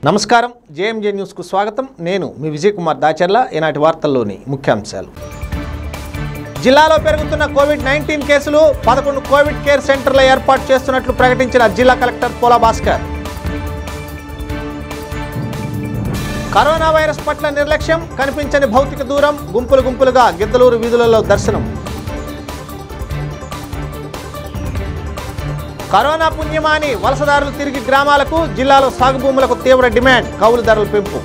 నమస్కారం జేఎంజే న్యూస్కు స్వాగతం నేను మీ విజయ్ కుమార్ దాచర్ల ఈనాటి వార్తల్లోని ముఖ్యాంశాలు జిల్లాలో పెరుగుతున్న కోవిడ్ నైన్టీన్ కేసులు పదకొండు కోవిడ్ కేర్ సెంటర్ల ఏర్పాటు చేస్తున్నట్లు ప్రకటించిన జిల్లా కలెక్టర్ పోలా భాస్కర్ కరోనా వైరస్ పట్ల నిర్లక్ష్యం కనిపించని భౌతిక దూరం గుంపులు గుంపులుగా గిద్దలూరు వీధులలో దర్శనం కరోనా పుణ్యమాని వలసదారులు తిరిగి గ్రామాలకు జిల్లాలో సాగు భూములకు తీవ్ర డిమాండ్ కౌలు ధరల పెంపు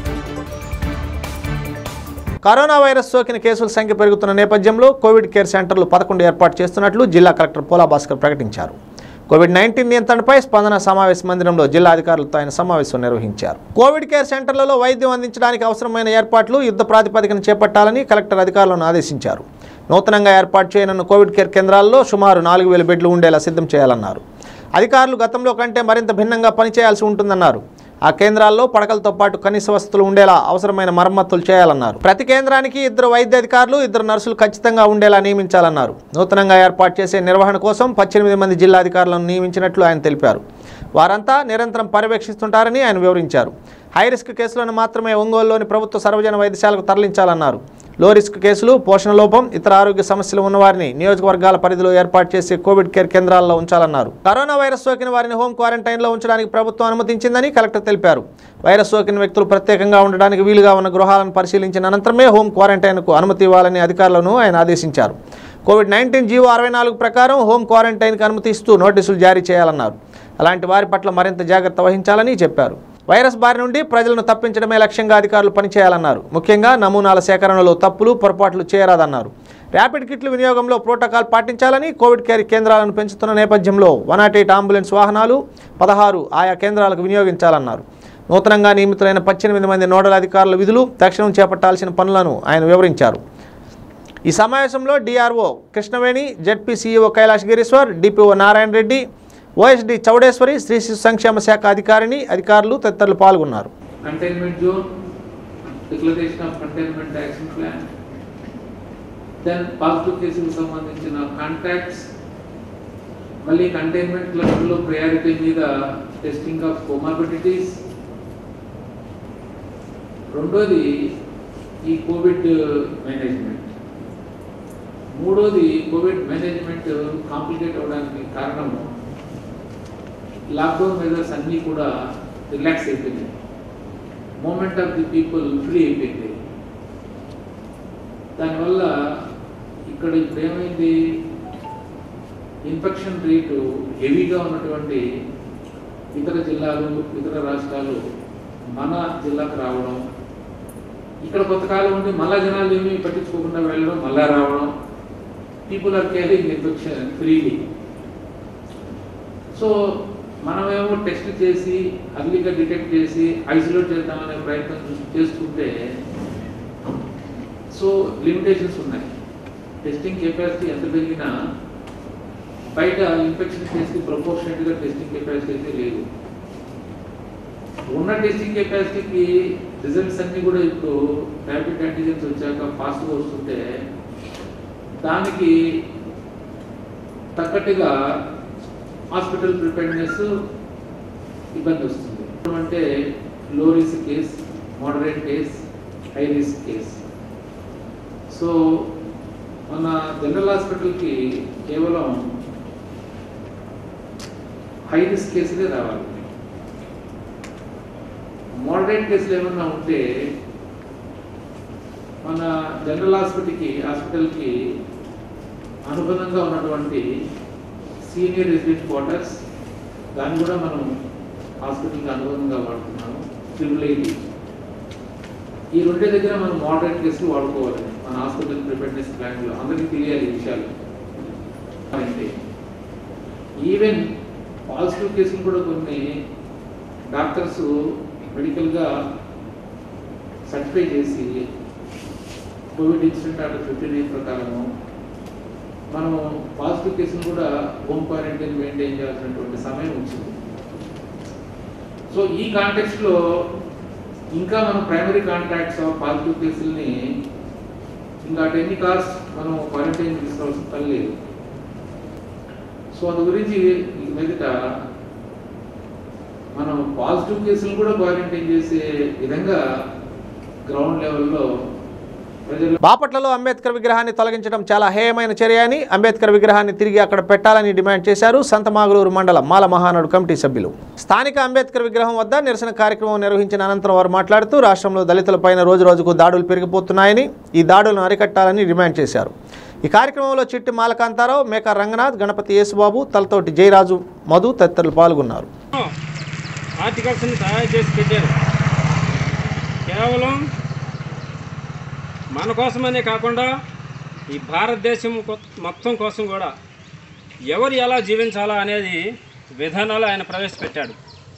కరోనా వైరస్ సోకిన కేసుల సంఖ్య పెరుగుతున్న నేపథ్యంలో కోవిడ్ కేర్ సెంటర్లు పదకొండు ఏర్పాటు చేస్తున్నట్లు జిల్లా కలెక్టర్ పోలా భాస్కర్ ప్రకటించారు కోవిడ్ నైన్టీన్ నియంత్రణపై స్పందన సమావేశ మందిరంలో జిల్లా అధికారులతో ఆయన సమావేశం నిర్వహించారు కోవిడ్ కేర్ సెంటర్లలో వైద్యం అందించడానికి అవసరమైన ఏర్పాట్లు యుద్ధ ప్రాతిపదికన చేపట్టాలని కలెక్టర్ అధికారులను ఆదేశించారు నూతనంగా ఏర్పాటు చేయనున్న కోవిడ్ కేర్ కేంద్రాల్లో సుమారు నాలుగు వేల బెడ్లు ఉండేలా సిద్ధం చేయాలన్నారు అధికారులు గతంలో కంటే మరింత భిన్నంగా పనిచేయాల్సి ఉంటుందన్నారు ఆ కేంద్రాల్లో పడకలతో పాటు కనీస వసతులు ఉండేలా అవసరమైన మరమ్మతులు చేయాలన్నారు ప్రతి కేంద్రానికి ఇద్దరు వైద్య అధికారులు ఇద్దరు నర్సులు ఖచ్చితంగా ఉండేలా నియమించాలన్నారు నూతనంగా ఏర్పాటు చేసే నిర్వహణ కోసం పద్దెనిమిది మంది జిల్లా అధికారులను నియమించినట్లు ఆయన తెలిపారు వారంతా నిరంతరం పర్యవేక్షిస్తుంటారని ఆయన వివరించారు హై రిస్క్ కేసులను మాత్రమే ఒంగోలులోని ప్రభుత్వ సర్వజన వైద్యశాలకు తరలించాలన్నారు లో రిస్క్ కేసులు పోషణ లోపం ఇతర ఆరోగ్య సమస్యలు ఉన్నవారిని నియోజకవర్గాల పరిధిలో ఏర్పాటు చేసే కోవిడ్ కేర్ కేంద్రాల్లో ఉంచాలన్నారు కరోనా వైరస్ సోకిన వారిని హోం క్వారంటైన్లో ఉంచడానికి ప్రభుత్వం అనుమతించిందని కలెక్టర్ తెలిపారు వైరస్ సోకిన వ్యక్తులు ప్రత్యేకంగా ఉండడానికి వీలుగా ఉన్న గృహాలను పరిశీలించిన అనంతరమే హోం క్వారంటైన్కు అనుమతి ఇవ్వాలని అధికారులను ఆయన ఆదేశించారు కోవిడ్ నైన్టీన్ జీవో అరవై నాలుగు ప్రకారం హోం క్వారంటైన్కి అనుమతి ఇస్తూ నోటీసులు జారీ చేయాలన్నారు అలాంటి వారి పట్ల మరింత జాగ్రత్త వహించాలని చెప్పారు వైరస్ బారి నుండి ప్రజలను తప్పించడమే లక్ష్యంగా అధికారులు పనిచేయాలన్నారు ముఖ్యంగా నమూనాల సేకరణలో తప్పులు పొరపాట్లు చేయరాదన్నారు ర్యాపిడ్ కిట్లు వినియోగంలో ప్రోటోకాల్ పాటించాలని కోవిడ్ కేర్ కేంద్రాలను పెంచుతున్న నేపథ్యంలో వన్ నాట్ ఎయిట్ అంబులెన్స్ వాహనాలు పదహారు ఆయా కేంద్రాలకు వినియోగించాలన్నారు నూతనంగా నియమితులైన పద్దెనిమిది మంది నోడల్ అధికారుల విధులు తక్షణం చేపట్టాల్సిన పనులను ఆయన వివరించారు ఈ సమావేశంలో DRO Krishnaveni ZP CEO Kailash Gireeshwar DPO Narayana Reddy OSD Chowdeshwari శ్రీ శిశు సంక్షేమ శాఖ అధికారిని అధికారులు తదితరులు పాల్గొన్నారు containment zone, declaration of containment action plan, then positive కేసులకు సంబంధించిన కాంటాక్ట్స్ మళ్ళీ కంటైన్మెంట్ క్లస్టర్లో ప్రయారిటీ మీద టెస్టింగ్ ఆఫ్ కోమార్బిడిటీస్ రెండోది ఈ కోవిడ్ మేనేజ్మెంట్ మూడోది కోవిడ్ మేనేజ్మెంట్ కాంప్లికేట్ అవడానికి కారణము లాక్డౌన్ మెజర్స్ అన్నీ కూడా రిలాక్స్ అయిపోయినాయి movement of the people free అయిపోయింది దానివల్ల ఇక్కడ ఇప్పుడు ఏమైంది ఇన్ఫెక్షన్ రేటు హెవీగా ఉన్నటువంటి ఇతర జిల్లాలు ఇతర రాష్ట్రాలు మన జిల్లాకు రావడం ఇక్కడ కొంతకాలం ఉండి మళ్ళా జనాలు ఏమీ పట్టించుకోకుండా వెళ్ళడం మళ్ళా రావడం people are carrying infection freely so మనమేమో టెస్ట్ చేసి అర్లీగా డిటెక్ట్ చేసి ఐసోలేట్ చేద్దామనే ప్రయత్నం చూ- చేస్తుంటే సో లిమిటేషన్స్ ఉన్నాయి టెస్టింగ్ కెపాసిటీ ఎంత పెరిగినా బయట ఇన్ఫెక్షన్ కేసుకి ప్రపోర్షనట్గా టెస్టింగ్ కెపాసిటీ అయితే లేదు ఉన్న టెస్టింగ్ కెపాసిటీకి రిజల్ట్స్ అన్ని కూడా ఇప్పుడు ర్యాపిడ్ యాంటీజెన్స్ వచ్చాక ఫాస్ట్గా వస్తుంటే దానికి తగ్గట్టుగా హాస్పిటల్ ప్రిపేర్నెస్ ఇబ్బంది వస్తుంది అంటే low risk case moderate case high risk case so మన జనరల్ హాస్పిటల్కి కేవలం హై రిస్క్ కేసులే రావాలి మోడరేట్ కేసులు ఏమన్నా ఉంటే మన జనరల్ హాస్పిటల్కి హాస్పిటల్కి అనుబంధంగా ఉన్నటువంటి సీనియర్ రెసిడెంట్ క్వార్టర్స్ దాన్ని కూడా మనం హాస్పిటల్కి అనుబంధంగా వాడుతున్నాము ట్రిపుల్ ఐటీ ఈ రెండే దగ్గర మనం మోడరేట్ కేసులు వాడుకోవాలి మన హాస్పిటల్ ప్రిపేర్నెస్ ప్లాన్లో అందరికీ తెలియాలి ఈ విషయాలు అంటే ఈవెన్ పాజిటివ్ కేసులు కూడా కొన్ని డాక్టర్స్ మెడికల్గా సర్టిఫై చేసి COVID incident order fifteen eight ప్రకారము మనము పాజిటివ్ కేసులు కూడా హోమ్ క్వారంటైన్ మెయింటైన్ చేయాల్సినటువంటి సమయం వచ్చింది సో ఈ కాంటెక్స్ట్లో ఇంకా మనం ప్రైమరీ కాంటాక్ట్స్ ఆఫ్ పాజిటివ్ కేసుల్ని ఇంకా అట్ ఎనీ కాస్ట్ మనం క్వారంటైన్ తీసుకోవాల్సిన పని లేదు సో అందు గురించి ఈ మీదట మనం పాజిటివ్ కేసులు కూడా క్వారంటైన్ చేసే విధంగా గ్రౌండ్ లెవెల్లో ప్రజలు బాపట్లలో అంబేద్కర్ విగ్రహాన్ని తొలగించడం చాలా హేయమైన చర్య అని అంబేద్కర్ విగ్రహాన్ని తిరిగి అక్కడ పెట్టాలని డిమాండ్ చేశారు సంతమాగులూరు మండలం మాల మహానాడు కమిటీ సభ్యులు స్థానిక అంబేద్కర్ విగ్రహం వద్ద నిరసన కార్యక్రమం నిర్వహించిన అనంతరం వారు మాట్లాడుతూ రాష్ట్రంలో దళితులపైన రోజు రోజుకు దాడులు పెరిగిపోతున్నాయని ఈ దాడులను అరికట్టాలని డిమాండ్ చేశారు ఈ కార్యక్రమంలో చిట్టి మాలకాంతారావు మేకా రంగనాథ్ గణపతి యేసుబాబు తలతోటి జయరాజు మధు తదితరులు పాల్గొన్నారు ఆర్టికల్స్ని తయారు చేసి పెట్టారు కేవలం మన కోసమనే కాకుండా ఈ భారతదేశం కొ- మొత్తం కోసం కూడా ఎవరు ఎలా జీవించాలా అనేది విధానాలు ఆయన ప్రవేశపెట్టాడు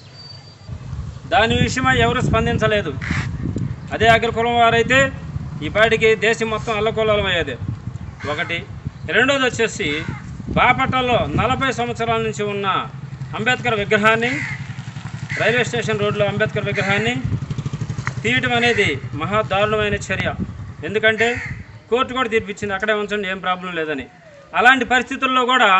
దాని విషయమై ఎవరు స్పందించలేదు అదే అగ్రకులం వారైతే ఈ పాటికి దేశం మొత్తం అల్లకొల్లం అయ్యేది ఒకటి రెండోది వచ్చేసి బాపట్లలో నలభై సంవత్సరాల నుంచి ఉన్న అంబేద్కర్ విగ్రహాన్ని రైల్వే స్టేషన్ రోడ్లో అంబేద్కర్ విగ్రహాన్ని తీయటం అనేది మహా దారుణమైన చర్య ఎందుకంటే కోర్టు కూడా తీర్పిచ్చింది అక్కడే ఉంచండి ఏం ప్రాబ్లం లేదని అలాంటి పరిస్థితుల్లో కూడా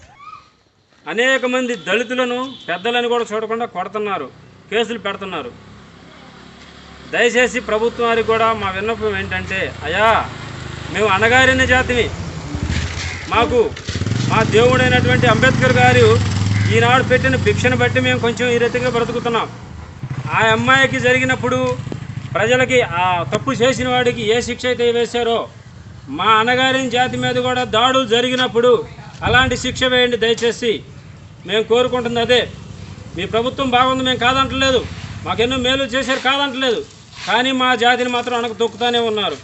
అనేక మంది దళితులను పెద్దలను కూడా చూడకుండా కొడుతున్నారు కేసులు పెడుతున్నారు దయచేసి ప్రభుత్వం వారికి కూడా మా విన్నపం ఏంటంటే అయ్యా మేము అణగారిన జాతిని మాకు మా దేవుడైనటువంటి అంబేద్కర్ గారు ఈనాడు పెట్టిన భిక్షను బట్టి మేము కొంచెం ఈ రీతిగా బ్రతుకుతున్నాం ఆ అమ్మాయికి జరిగినప్పుడు ప్రజలకి ఆ తప్పు చేసిన వాడికి ఏ శిక్ష అయితే వేశారో మా అన్నగారిన జాతి మీద కూడా దాడులు జరిగినప్పుడు అలాంటి శిక్ష వేయండి దయచేసి మేము కోరుకుంటుంది అదే మీ ప్రభుత్వం బాగుంది మేము కాదంటలేదు మాకెన్నో మేలు చేశారు కాదంటలేదు కానీ మా జాతిని మాత్రం అనకు తొక్కుతానే ఉన్నారు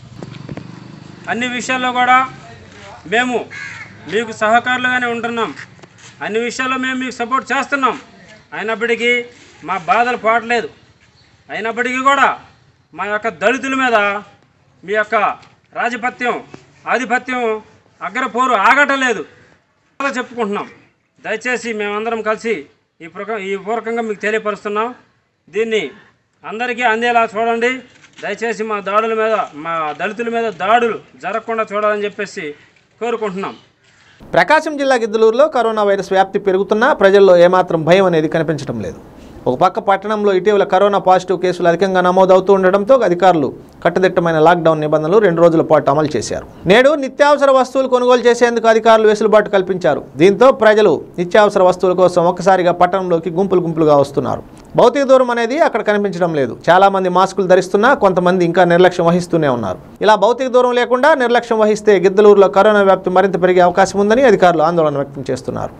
అన్ని విషయాల్లో కూడా మేము మీకు సహకారులుగానే ఉంటున్నాం అన్ని విషయాల్లో మేము మీకు సపోర్ట్ చేస్తున్నాం అయినప్పటికీ మా బాధలు పోవట్లేదు అయినప్పటికీ కూడా మా యొక్క దళితుల మీద మీ యొక్క రాజపత్యం ఆధిపత్యం అగ్రపోరు ఆగటలేదు చాలా చెప్పుకుంటున్నాం దయచేసి మేమందరం కలిసి ఈ ప్రక ఈ పూర్వకంగా మీకు తెలియపరుస్తున్నాం దీన్ని అందరికీ అందేలా చూడండి దయచేసి మా దాడుల మీద మా దళితుల మీద దాడులు జరగకుండా చూడాలని చెప్పేసి కోరుకుంటున్నాం ప్రకాశం జిల్లా గిద్దలూరులో కరోనా వైరస్ వ్యాప్తి పెరుగుతున్నా ప్రజల్లో ఏమాత్రం భయం అనేది కనిపించడం లేదు ఒక పక్క పట్టణంలో ఇటీవల కరోనా పాజిటివ్ కేసులు అధికంగా నమోదవుతూ ఉండడంతో అధికారులు కట్టుదిట్టమైన లాక్డౌన్ నిబంధనలు రెండు రోజుల పాటు అమలు చేశారు నేడు నిత్యావసర వస్తువులు కొనుగోలు చేసేందుకు అధికారులు వెసులుబాటు కల్పించారు దీంతో ప్రజలు నిత్యావసర వస్తువుల కోసం ఒక్కసారిగా పట్టణంలోకి గుంపులు గుంపులుగా వస్తున్నారు భౌతిక దూరం అనేది అక్కడ కనిపించడం లేదు చాలా మంది మాస్కులు ధరిస్తున్నా కొంతమంది ఇంకా నిర్లక్ష్యం వహిస్తూనే ఉన్నారు ఇలా భౌతిక దూరం లేకుండా నిర్లక్ష్యం వహిస్తే గిద్దలూరులో కరోనా వ్యాప్తి మరింత పెరిగే అవకాశం ఉందని అధికారులు ఆందోళన వ్యక్తం చేస్తున్నారు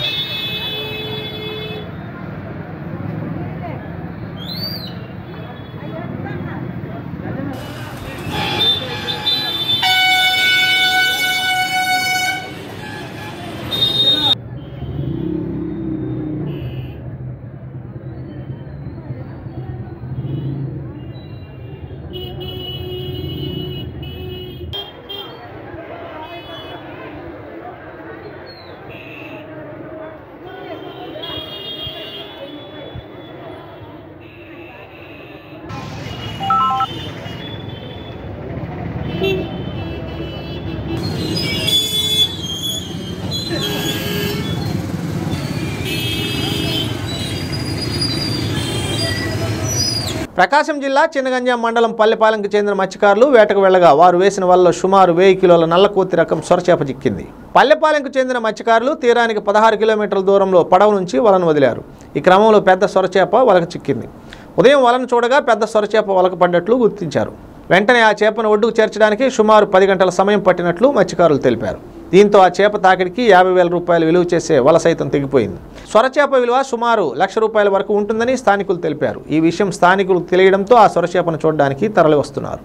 ప్రకాశం జిల్లా చిన్నగంజాం మండలం పల్లెపాలెంకు చెందిన మత్స్యకారులు వేటకు వెళ్లగా వారు వేసిన వలలో సుమారు వెయ్యి కిలోల నల్లకోతి రకం సొరచేప చిక్కింది పల్లెపాలెంకు చెందిన మత్స్యకారులు తీరానికి పదహారు కిలోమీటర్ల దూరంలో పడవ నుంచి వలను వదిలారు ఈ క్రమంలో పెద్ద సొరచేప వలకు చిక్కింది ఉదయం వలను చూడగా పెద్ద సొరచేప వలకు పడ్డట్లు గుర్తించారు వెంటనే ఆ చేపను ఒడ్డుకు చేర్చడానికి సుమారు పది గంటల సమయం పట్టినట్లు మత్స్యకారులు తెలిపారు దీంతో ఆ చేప తాకిడికి యాభై వేల రూపాయలు విలువ చేసే వల సైతం తెగిపోయింది సొరచేప విలువ సుమారు లక్ష రూపాయల వరకు ఉంటుందని స్థానికులు తెలిపారు ఈ విషయం స్థానికులు తెలియడంతో ఆ సొరచేపను చూడడానికి తరలి వస్తున్నారు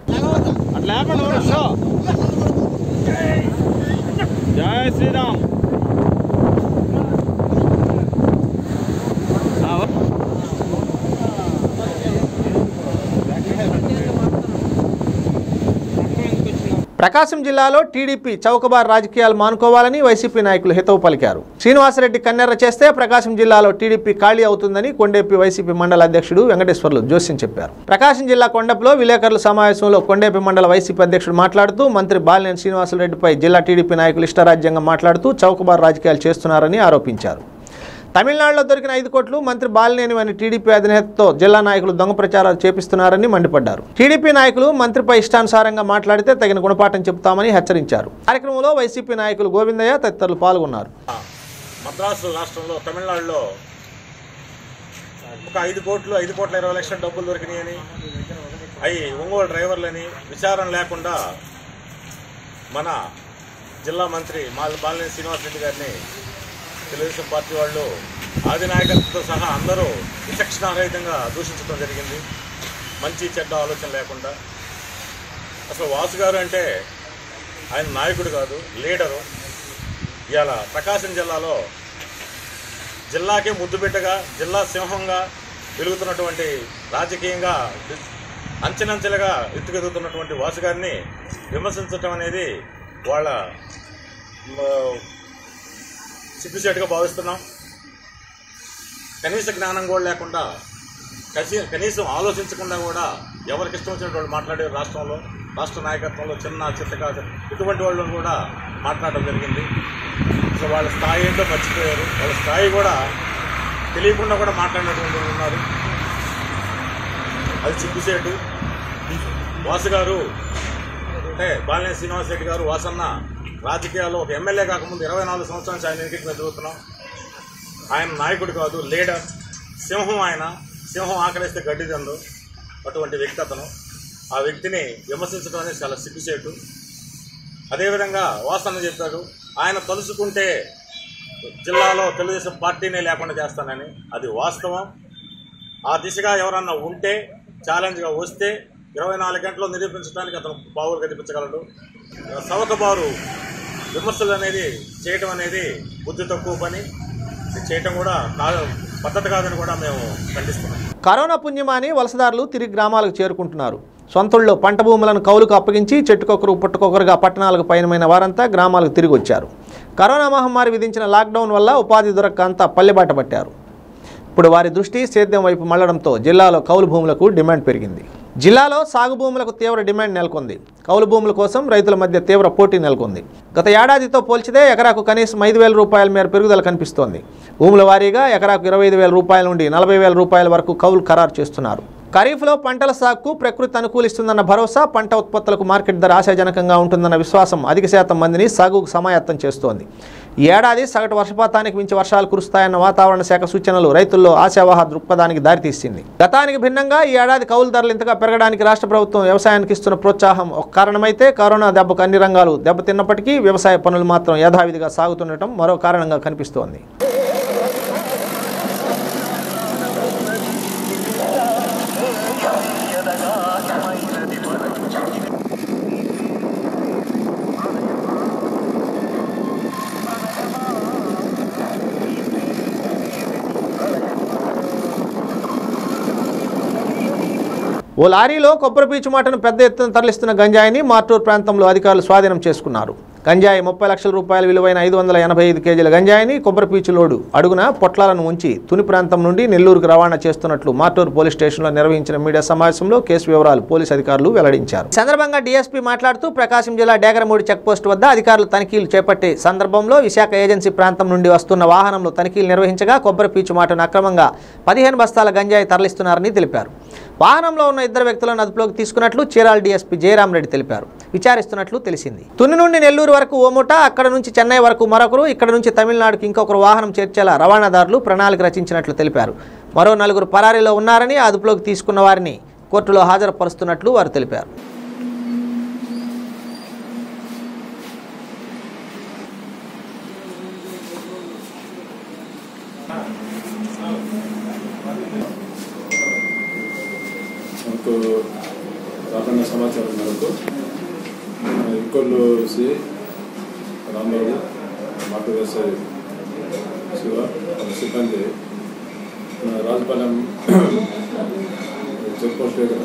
జై శ్రీరామ్ ప్రకాశం జిల్లాలో టీడీపీ చౌకబార్ రాజకీయాలు మానుకోవాలని వైసీపీ నాయకులు హితవు పలికారు శ్రీనివాసరెడ్డి కన్నెర్ర చేస్తే ప్రకాశం జిల్లాలో టీడీపీ ఖాళీ అవుతుందని కొండేపి వైసీపీ మండల అధ్యక్షుడు వెంకటేశ్వర్లు జోస్యం చెప్పారు ప్రకాశం జిల్లా కొండపులో విలేకరుల సమావేశంలో కొండేపి మండల వైసీపీ అధ్యక్షుడు మాట్లాడుతూ మంత్రి బాలినేని శ్రీనివాసరెడ్డిపై జిల్లా టీడీపీ నాయకులు ఇష్టారాజ్యంగా మాట్లాడుతూ చౌకబార్ రాజకీయాలు చేస్తున్నారని ఆరోపించారు తమిళనాడులో దొరికిన ఐదు కోట్లు మంత్రి బాలినేని అని టీడీపీ అధినేతతో జిల్లా నాయకులు దొంగ ప్రచారాలు చేపిస్తున్నారని మండిపడ్డారు టీడీపీ నాయకులు మంత్రిపై ఇష్టానుసారంగా మాట్లాడితే తగిన గుణపాఠం చెబుతామని హెచ్చరించారు కార్యక్రమంలో వైసీపీ నాయకులు గోవిందయ్య తదితరులు పాల్గొన్నారు మద్రాసు రాష్ట్రంలో తమిళనాడులో ఒక ఐదు కోట్లు ఐదు కోట్ల ఇరవై లక్షల డబ్బులు దొరికినాయని అవి ఒంగోలు డ్రైవర్లని విచారణ లేకుండా మన జిల్లా మంత్రి మాల్ బాలినేని శ్రీనివాసరెడ్డి గారిని తెలుగుదేశం పార్టీ వాళ్ళు ఆది నాయకత్వంతో సహా అందరూ విచక్షణారహితంగా దూషించడం జరిగింది మంచి చెడ్డ ఆలోచన లేకుండా అసలు వాసు గారు అంటే ఆయన నాయకుడు కాదు లీడరు ఇవాళ ప్రకాశం జిల్లాలో జిల్లాకే ముద్దుబిడ్డగా జిల్లా సింహంగా వెలుగుతున్నటువంటి రాజకీయంగా అంచెనంచెలుగా ఎత్తుకెదుగుతున్నటువంటి వాసు గారిని విమర్శించటం అనేది వాళ్ళ మ, సిగ్గుచేటుగా భావిస్తున్నాం కనీస జ్ఞానం కూడా లేకుండా కసి కనీసం ఆలోచించకుండా కూడా ఎవరికి ఇష్టం వచ్చినట్టు వాళ్ళు మాట్లాడే రాష్ట్రంలో రాష్ట్ర నాయకత్వంలో చిన్న చిత్తగా ఇటువంటి వాళ్ళు కూడా మాట్లాడడం జరిగింది అసలు వాళ్ళ స్థాయి ఏంటో మర్చిపోయారు వాళ్ళ స్థాయి కూడా తెలియకుండా కూడా మాట్లాడినటువంటి వాళ్ళు ఉన్నారు అది సిగ్గుసేటు వాసు గారు అంటే బాలినేని శ్రీనివాస్ రెడ్డి గారు వాసన్న రాజకీయాల్లో ఒక ఎమ్మెల్యే కాకముందు ఇరవై నాలుగు సంవత్సరాల నుంచి ఆయన ఎన్నికకి మీద తిరుగుతున్నాం ఆయన నాయకుడు కాదు లీడర్ సింహం ఆయన సింహం ఆకలిస్తే గడ్డి తిందు అటువంటి వ్యక్తి అతను ఆ వ్యక్తిని విమర్శించడం అనేది చాలా సిగ్గుచేటు అదేవిధంగా వాసన్న చెప్పారు ఆయన తలుచుకుంటే జిల్లాలో తెలుగుదేశం పార్టీనే లేకుండా చేస్తానని అది వాస్తవం ఆ దిశగా ఎవరన్నా ఉంటే ఛాలెంజ్గా వస్తే ఇరవై నాలుగు గంటలు నిరూపించడానికి అతను బావులు కనిపించగలడు సవకబారు విమర్శలు అనేది చేయటం అనేది బుద్ధి తక్కువ పని ఇది చేయటం కూడా కాదు పద్ధతి కాదని కూడా మేము ఖండిస్తున్నాం కరోనా పుణ్యమాని వలసదారులు తిరిగి గ్రామాలకు చేరుకుంటున్నారు సొంతల్లో పంట భూములను కౌలుకు అప్పగించి చెట్టుకొకరు పుట్టుకొకరుగా పట్టణాలకు పయనమైన వారంతా గ్రామాలకు తిరిగి వచ్చారు కరోనా మహమ్మారి విధించిన లాక్డౌన్ వల్ల ఉపాధి దొరక్క అంతా పల్లెబాట పట్టారు ఇప్పుడు వారి దృష్టి సేద్యం వైపు మళ్లడంతో జిల్లాలో కౌలు భూములకు డిమాండ్ పెరిగింది జిల్లాలో సాగు భూములకు తీవ్ర డిమాండ్ నెలకొంది కౌలు భూముల కోసం రైతుల మధ్య తీవ్ర పోటీ నెలకొంది గత ఏడాదితో పోల్చితే ఎకరాకు కనీసం ఐదు వేల రూపాయల మేర పెరుగుదల కనిపిస్తోంది భూముల వారీగా ఎకరాకు ఇరవై ఐదు వేల రూపాయల నుండి నలభై వేల రూపాయల వరకు కౌలు ఖరారు చేస్తున్నారు ఖరీఫ్లో పంటల సాగుకు ప్రకృతి అనుకూలిస్తుందన్న భరోసా పంట ఉత్పత్తులకు మార్కెట్ ధర ఆశాజనకంగా ఉంటుందన్న విశ్వాసం అధిక శాతం మందిని సాగుకు సమాయత్తం చేస్తోంది ఈ ఏడాది సగటు వర్షపాతానికి మించి వర్షాలు కురుస్తాయన్న వాతావరణ శాఖ సూచనలు రైతుల్లో ఆశావాహ దృక్పథానికి దారితీసింది గతానికి భిన్నంగా ఈ ఏడాది కౌలు ధరలు ఇంతగా పెరగడానికి రాష్ట్ర ప్రభుత్వం వ్యవసాయానికి ఇస్తున్న ప్రోత్సాహం ఒక కారణమైతే కరోనా దెబ్బకు అన్ని రంగాలు దెబ్బతిన్నప్పటికీ వ్యవసాయ పనులు మాత్రం యథావిధిగా సాగుతుండటం మరో కారణంగా కనిపిస్తోంది ఓ లారీలో కొబ్బరి పీచు మాటను పెద్ద ఎత్తున తరలిస్తున్న గంజాయిని మార్టూర్ ప్రాంతంలో అధికారులు స్వాధీనం చేసుకున్నారు గంజాయి ముప్పై లక్షల రూపాయల విలువైన ఐదు వందల ఎనభై ఐదు కేజీల గంజాయిని కొబ్బరి పీచు లోడు అడుగున పొట్లాలను ఉంచి తుని ప్రాంతం నుండి నెల్లూరుకు రవాణా చేస్తున్నట్లు మార్టూర్ పోలీస్ స్టేషన్లో నిర్వహించిన మీడియా సమావేశంలో కేసు వివరాలు పోలీసు అధికారులు వెల్లడించారు సందర్భంగా డీఎస్పీ మాట్లాడుతూ ప్రకాశం జిల్లా డేగరమూడి చెక్పోస్ట్ వద్ద అధికారులు తనిఖీలు చేపట్టే సందర్భంలో విశాఖ ఏజెన్సీ ప్రాంతం నుండి వస్తున్న వాహనంలో తనిఖీలు నిర్వహించగా కొబ్బరి పీచు మాటను అక్రమంగా పదిహేను బస్తాల గంజాయి తరలిస్తున్నారని తెలిపారు వాహనంలో ఉన్న ఇద్దరు వ్యక్తులను అదుపులోకి తీసుకున్నట్లు చీరాల డీఎస్పీ జయరాం రెడ్డి తెలిపారు విచారిస్తున్నట్లు తెలిసింది తుని నుండి నెల్లూరు వరకు ఓ ముఠ అక్కడ నుంచి చెన్నై వరకు మరొకరు ఇక్కడ నుంచి తమిళనాడుకు ఇంకొకరు వాహనం చేర్చేలా రవాణాదారులు ప్రణాళిక రచించినట్లు తెలిపారు మరో నలుగురు పరారీలో ఉన్నారని అదుపులోకి తీసుకున్న వారిని కోర్టులో హాజరుపరుస్తున్నట్లు వారు తెలిపారు మనకు రాబడిన సమాచారం మేరకు ఇంకొల్లు సి రాంబాబు మాటు వ్యవసాయ శివ వాళ్ళ సిబ్బంది మన రాజపాలెం చెక్ పోస్ట్ దగ్గర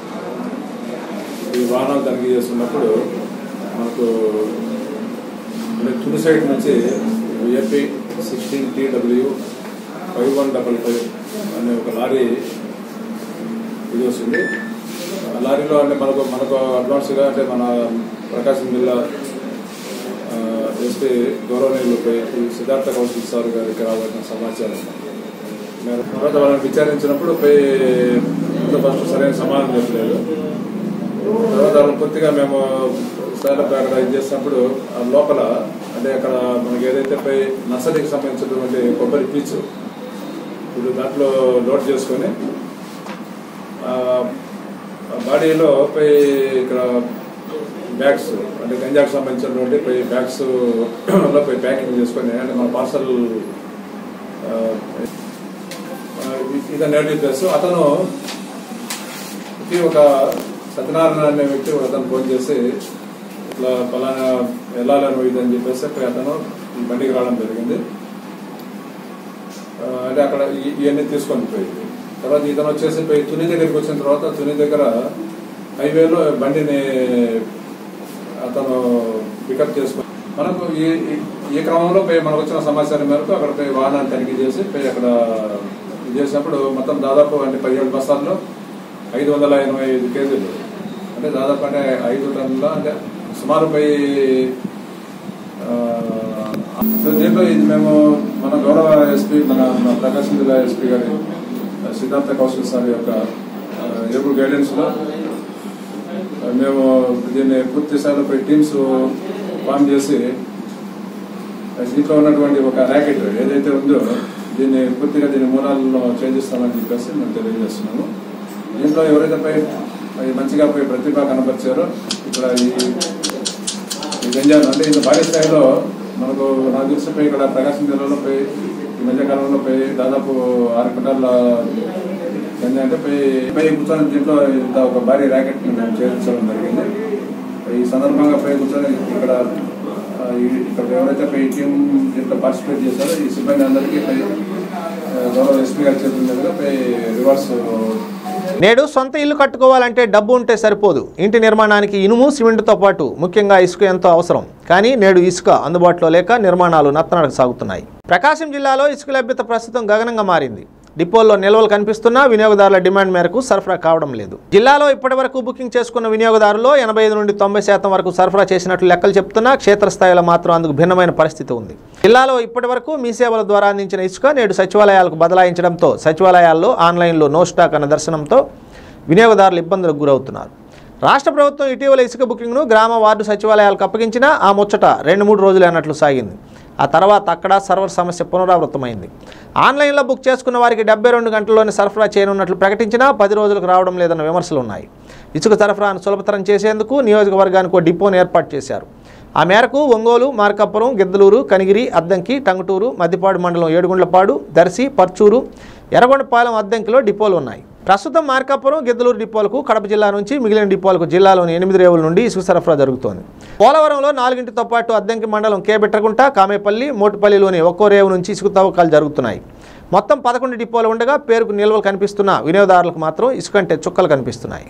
ఈ వాహనాలు తనిఖీ చేస్తున్నప్పుడు మనకు అంటే తుని సైడ్ నుంచి AP sixteen TW five one double five అనే ఒక లారీ ఇది వస్తుంది ఆ లారీలో అంటే మనకు మనకు అడ్వాన్స్గా అంటే మన ప్రకాశం జిల్లా ఆ, ఎస్పీ గౌరవనీయులపై ఈ సిద్ధార్థ కౌశల్ సార్ గారికి రావాల్సిన సమాచారం మేము తర్వాత వాళ్ళని విచారించినప్పుడు పై ముందు ఫస్ట్ సరైన సమాధానం చెప్పలేదు తర్వాత వాళ్ళని కొద్దిగా మేము స్థాయిలో అక్కడ ఇది చేసినప్పుడు ఆ లోపల అంటే అక్కడ మనకి ఏదైతే పై నర్సరీకి సంబంధించినటువంటి కొబ్బరి పీచు ఇప్పుడు దాంట్లో లోడ్ చేసుకొని ఆ ఆ బాడీలో పై ఇక్కడ బ్యాగ్స్ అంటే గంజాకు సంబంధించినటువంటి పై బ్యాగ్స్ లో పోయి ప్యాకింగ్ చేసుకొని అంటే మన పార్సల్ ఇది నేటివ్ ప్లేస్ అతను ఒక సత్యనారాయణ అనే వ్యక్తి ఒక అతను ఫోన్ చేసి ఇట్లా ఫలానా వెళ్ళాలని పోయింది అని చెప్పేసి పోయి అతను ఈ బండికి రావడం జరిగింది ఆ, అంటే అక్కడ ఈ- ఇవన్నీ తీసుకొని పోయింది తర్వాత ఇతను వచ్చేసి పోయి తుని దగ్గరికి వచ్చిన తర్వాత తుని దగ్గర హైవేలో బండిని అతను పికప్ చేసుకొని మనకు ఈ ఈ- ఈ క్రమంలో పోయి మనకు వచ్చిన సమాచారం మేరకు అక్కడ పోయి వాహనాన్ని తనిఖీ చేసి పోయి అక్కడ ఇది చేసినప్పుడు మొత్తం దాదాపు అంటే పదిహేడు బస్తాల్లో ఐదు వందల ఎనభై ఐదు కేజీలు అంటే దాదాపు అంటే ఐదు టన్నుల అంటే సుమారు పోయి ఆ, సో దీంట్లో ఇది మేము మన గౌరవ ఎస్పీ మన మన ప్రకాశం జిల్లా ఎస్పీ గారి ఆ, సిద్ధార్థ కౌశల్ సార్ యొక్క ఎప్పుడు గైడెన్స్ లో ఆ, మేము దీన్ని పూర్తి స్థాయిలో పోయి టీమ్స్ ఫామ్ చేసి ఆ, దీంట్లో ఉన్నటువంటి ఒక ర్యాకెట్ ఏదైతే ఉందో దీన్ని పూర్తిగా దీని మూలాలను చేంజిస్తామని చెప్పేసి మేము తెలియజేస్తున్నాము దీంట్లో ఎవరైతే పై పై మంచిగా పోయి ప్రతిభ కనపరిచారో ఇక్కడ ఈ ఈ గంజాలు అంటే ఇంత భారీ స్థాయిలో మనకు నాకు తెలిసి పోయి ఇక్కడ ప్రకాశం జిల్లాలో పోయి ఈ మధ్య కాలంలో పోయి దాదాపు ఆరు క్వింటాల గంజా అంటే పోయి పోయి కూర్చొని దీంట్లో ఇంత ఒక భారీ ర్యాకెట్ మేము చేర్చడం జరిగింది ఈ సందర్భంగా పోయి కూర్చొని ఇక్కడ ఆ, ఈ- ఇక్కడ ఎవరైతే పోయి టీం దీంట్లో పార్టిసిపేట్ చేశారో ఈ సిబ్బంది అందరికీ పోయి ఆ, గౌరవ ఎస్పీ గారి చేతుల మీదుగా పోయి రివార్డ్స్ నేడు సొంత ఇల్లు కట్టుకోవాలంటే డబ్బు ఉంటే సరిపోదు ఇంటి నిర్మాణానికి ఇనుము సిమెంట్తో పాటు ముఖ్యంగా ఇసుక ఎంతో అవసరం కానీ నేడు ఇసుక అందుబాటులో లేక నిర్మాణాలు నత్తనడక సాగుతున్నాయి ప్రకాశం జిల్లాలో ఇసుక లభ్యత ప్రస్తుతం గగనంగా మారింది డిపోల్లో నిల్వలు కనిపిస్తున్నా వినియోగదారుల డిమాండ్ మేరకు సరఫరా కావడం లేదు జిల్లాలో ఇప్పటి వరకు బుకింగ్ చేసుకున్న వినియోగదారుల్లో ఎనభై ఐదు నుండి తొంభై శాతం వరకు సరఫరా చేసినట్లు లెక్కలు చెప్తున్నా క్షేత్రస్థాయిలో మాత్రం అందుకు భిన్నమైన పరిస్థితి ఉంది జిల్లాలో ఇప్పటి వరకు మీ సేవల ద్వారా అందించిన ఇసుక నేడు సచివాలయాలకు బదలాయించడంతో సచివాలయాల్లో ఆన్లైన్లో నో స్టాక్ అన్న దర్శనంతో వినియోగదారులు ఇబ్బందులకు గురవుతున్నారు రాష్ట్ర ప్రభుత్వం ఇటీవల ఇసుక బుకింగ్ను గ్రామ వార్డు సచివాలయాలకు అప్పగించినా ఆ ముచ్చట రెండు మూడు రోజులు అన్నట్లు సాగింది ఆ తర్వాత అక్కడ సర్వర్ సమస్య పునరావృతమైంది ఆన్లైన్లో బుక్ చేసుకున్న వారికి డెబ్బై రెండు గంటల్లోనే సరఫరా చేయనున్నట్లు ప్రకటించినా పది రోజులకు రావడం లేదన్న విమర్శలు ఉన్నాయి ఇసుక సరఫరాను సులభతరం చేసేందుకు నియోజకవర్గానికి ఓ డిపోను ఏర్పాటు చేశారు ఆ మేరకు ఒంగోలు మార్కాపురం గిద్దలూరు కనిగిరి అద్దంకి టంగుటూరు మద్దిపాడు మండలం ఏడుగుండ్లపాడు దర్శి పర్చూరు ఎర్రగొండపాలెం అద్దంకిలో డిపోలు ఉన్నాయి ప్రస్తుతం మార్కాపురం గిద్దలూరు డిపోలకు కడప జిల్లా నుంచి మిగిలిన డిపోలకు జిల్లాలోని ఎనిమిది రేవుల నుండి ఇసుక సరఫరా జరుగుతోంది పోలవరంలో నాలుగింటితో పాటు అద్దంకి మండలం కేబెట్టగుంట కామేపల్లి మోటుపల్లిలోని ఒక్కో రేవు నుంచి ఇసుక తవ్వకాలు జరుగుతున్నాయి మొత్తం పదకొండు డిపోలు ఉండగా పేరుకు నిల్వలు కనిపిస్తున్న వినియోగదారులకు మాత్రం ఇసుక అంటే చుక్కలు కనిపిస్తున్నాయి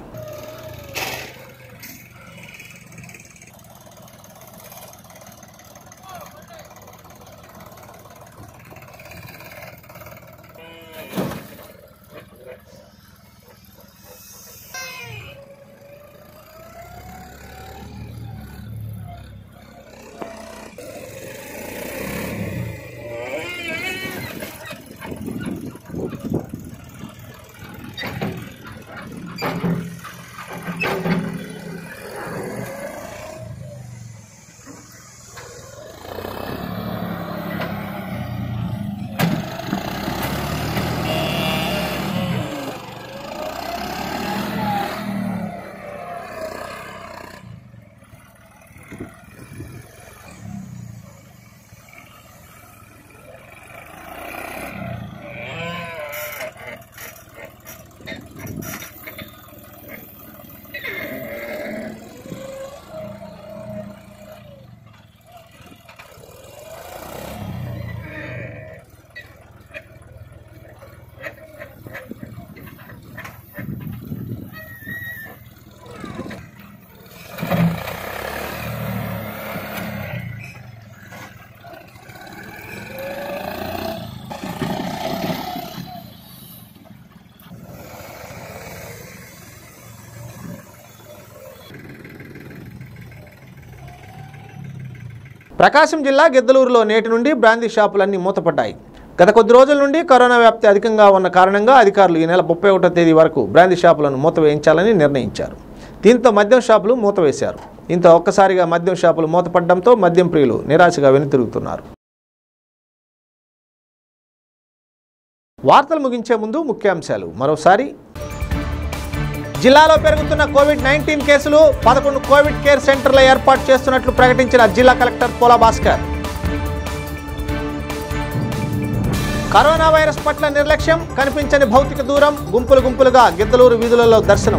ప్రకాశం జిల్లా గిద్దలూరులో నేటి నుండి బ్రాందీ షాపులన్నీ మూతపడ్డాయి గత కొద్ది రోజుల నుండి కరోనా వ్యాప్తి అధికంగా ఉన్న కారణంగా అధికారులు ఈ నెల ముప్పై ఒకటో తేదీ వరకు బ్రాందీ షాపులను మూతవేయించాలని నిర్ణయించారు దీంతో మద్యం షాపులు మూతవేశారు దీంతో ఒక్కసారిగా మద్యం షాపులు మూతపడడంతో మద్యం ప్రియులు నిరాశగా వెనుతిరుగుతున్నారు వార్తలు ముగించే ముందు ముఖ్యాంశాలు మరోసారి జిల్లాలో పెరుగుతున్న కోవిడ్ నైన్టీన్ కేసులు పదకొండు కోవిడ్ కేర్ సెంటర్ల ఏర్పాటు చేస్తున్నట్లు ప్రకటించిన జిల్లా కలెక్టర్ పోలా భాస్కర్ కరోనా వైరస్ పట్ల నిర్లక్ష్యం కనిపించని భౌతిక దూరం గుంపులు గుంపులుగా గిద్దలూరు వీధులలో దర్శనం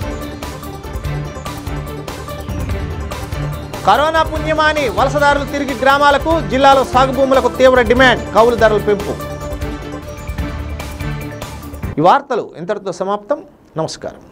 కరోనా పుణ్యమాని వలసదారులు తిరిగి గ్రామాలకు జిల్లాలో సాగు భూములకు తీవ్ర డిమాండ్ కౌలు ధరల పెంపు ఈ వార్తలు ఇంతటితో సమాప్తం నమస్కారం